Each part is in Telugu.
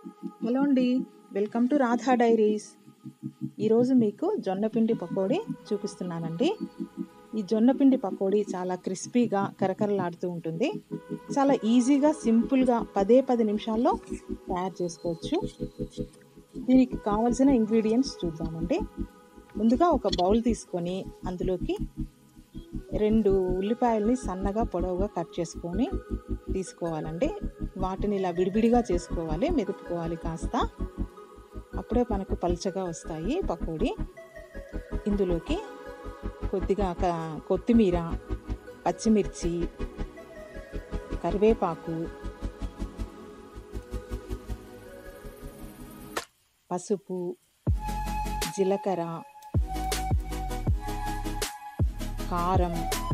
హలో అండి వెల్కమ్ టు రాధా డైరీస్ ఈరోజు మీకు జొన్నపిండి పకోడీ చూపిస్తున్నానండి ఈ జొన్నపిండి పకోడీ చాలా క్రిస్పీగా కరకరలాడుతూ ఉంటుంది చాలా ఈజీగా సింపుల్గా పదే పది నిమిషాల్లో తయారు చేసుకోవచ్చు దీనికి కావలసిన ఇంగ్రీడియంట్స్ చూద్దామండి ముందుగా ఒక బౌల్ తీసుకొని అందులోకి రెండు ఉల్లిపాయల్ని సన్నగా పొడవుగా కట్ చేసుకొని తీసుకోవాలండి వాటిని ఇలా విడివిడిగా చేసుకోవాలి మెదుపుకోవాలి కాస్త అప్పుడే మనకు పలుచగా వస్తాయి పకోడీ ఇందులోకి కొద్దిగా క కొత్తిమీర పచ్చిమిర్చి కరివేపాకు పసుపు జీలకర్ర కారం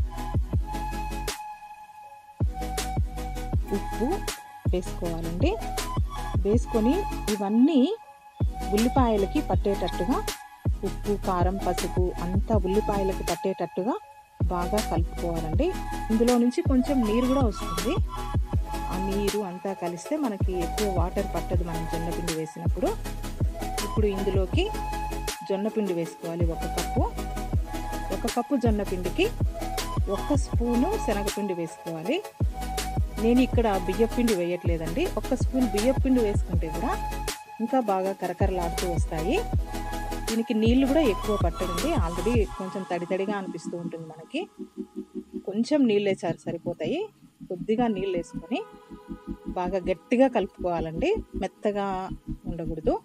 ఉప్పు వేసుకోవాలండి వేసుకొని ఇవన్నీ ఉల్లిపాయలకి పట్టేటట్టుగా ఉప్పు కారం పసుపు అంతా ఉల్లిపాయలకి పట్టేటట్టుగా బాగా కలుపుకోవాలండి ఇందులో నుంచి కొంచెం నీరు కూడా వస్తుంది ఆ నీరు అంతా కలిస్తే మనకి ఎక్కువ వాటర్ పట్టదు మనం జొన్నపిండి వేసినప్పుడు ఇప్పుడు ఇందులోకి జొన్నపిండి వేసుకోవాలి ఒక కప్పు ఒక కప్పు జొన్నపిండికి ఒక్క స్పూను శనగపిండి వేసుకోవాలి నేను ఇక్కడ బియ్యపిండి వేయట్లేదండి ఒక్క స్పూన్ బియ్యపిండి వేసుకుంటే కూడా ఇంకా బాగా కరకరలాడుతూ వస్తాయి దీనికి నీళ్లు కూడా ఎక్కువ పట్టడండి ఆల్రెడీ కొంచెం తడి తడిగా అనిపిస్తూ ఉంటుంది మనకి కొంచెం నీళ్ళు వేసారు సరిపోతాయి కొద్దిగా నీళ్ళు వేసుకొని బాగా గట్టిగా కలుపుకోవాలండి మెత్తగా ఉండకూడదు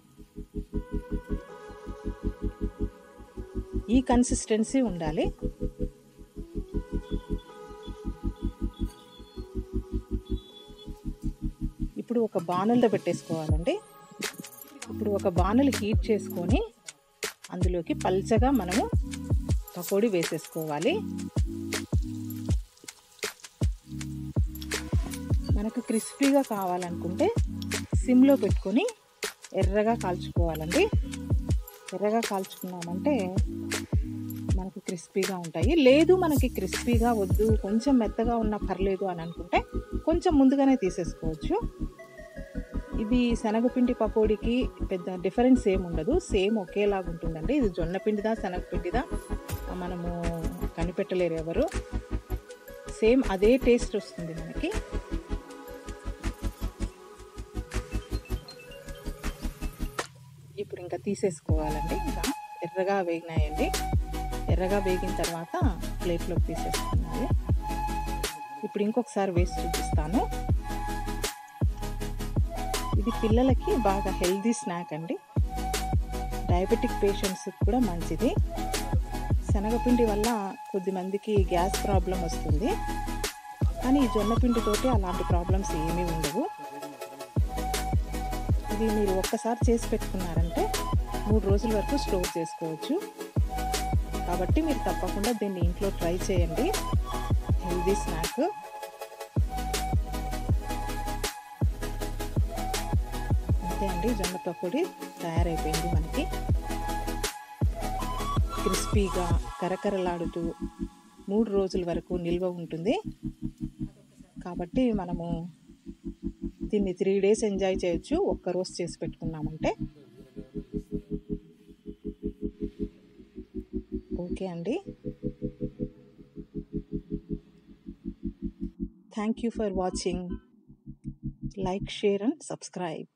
ఈ కన్సిస్టెన్సీ ఉండాలి ఇప్పుడు ఒక బాణల్లో పెట్టేసుకోవాలండి ఇప్పుడు ఒక బాణలు హీట్ చేసుకొని అందులోకి పల్చగా మనము పకోడీ వేసేసుకోవాలి మనకు క్రిస్పీగా కావాలనుకుంటే సిమ్లో పెట్టుకొని ఎర్రగా కాల్చుకోవాలండి ఎర్రగా కాల్చుకున్నామంటే మనకు క్రిస్పీగా ఉంటాయి లేదు మనకి క్రిస్పీగా వద్దు కొంచెం మెత్తగా ఉన్నా పర్లేదు అని అనుకుంటే కొంచెం ముందుగానే తీసేసుకోవచ్చు ఇది శనగపిండి పకోడీకి పెద్ద డిఫరెన్స్ ఏమి ఉండదు సేమ్ ఒకేలాగా ఉంటుందండి ఇది జొన్నపిండిదా శనగపిండిదా మనము కనిపెట్టలేరు ఎవరు సేమ్ అదే టేస్ట్ వస్తుంది మనకి ఇప్పుడు ఇంకా తీసేసుకోవాలండి ఇంకా ఎర్రగా వేగినాయండి ఎర్రగా వేగిన తర్వాత ప్లేట్లోకి తీసేసుకున్నాయి ఇప్పుడు ఇంకొకసారి వేసి చూపిస్తాను ఇది పిల్లలకి బాగా హెల్దీ స్నాక్ అండి డయాబెటిక్ పేషెంట్స్కి కూడా మంచిది శనగపిండి వల్ల కొద్దిమందికి గ్యాస్ ప్రాబ్లం వస్తుంది కానీ ఈ జొన్నపిండితోటి అలాంటి ప్రాబ్లమ్స్ ఏమీ ఉండవు ఇది మీరు ఒక్కసారి చేసి పెట్టుకున్నారంటే మూడు రోజుల వరకు స్టోర్ చేసుకోవచ్చు కాబట్టి మీరు తప్పకుండా దీన్ని ఇంట్లో ట్రై చేయండి హెల్దీ స్నాక్ అంతే అండి జొన్న పకోడీ తయారైపోయింది మనకి క్రిస్పీగా కరకరలాడుతూ మూడు రోజుల వరకు నిల్వ ఉంటుంది కాబట్టి మనము దీన్ని త్రీ డేస్ ఎంజాయ్ చేయొచ్చు ఒక్క రోజు చేసి పెట్టుకున్నామంటే ఓకే అండి thank you for watching like share and subscribe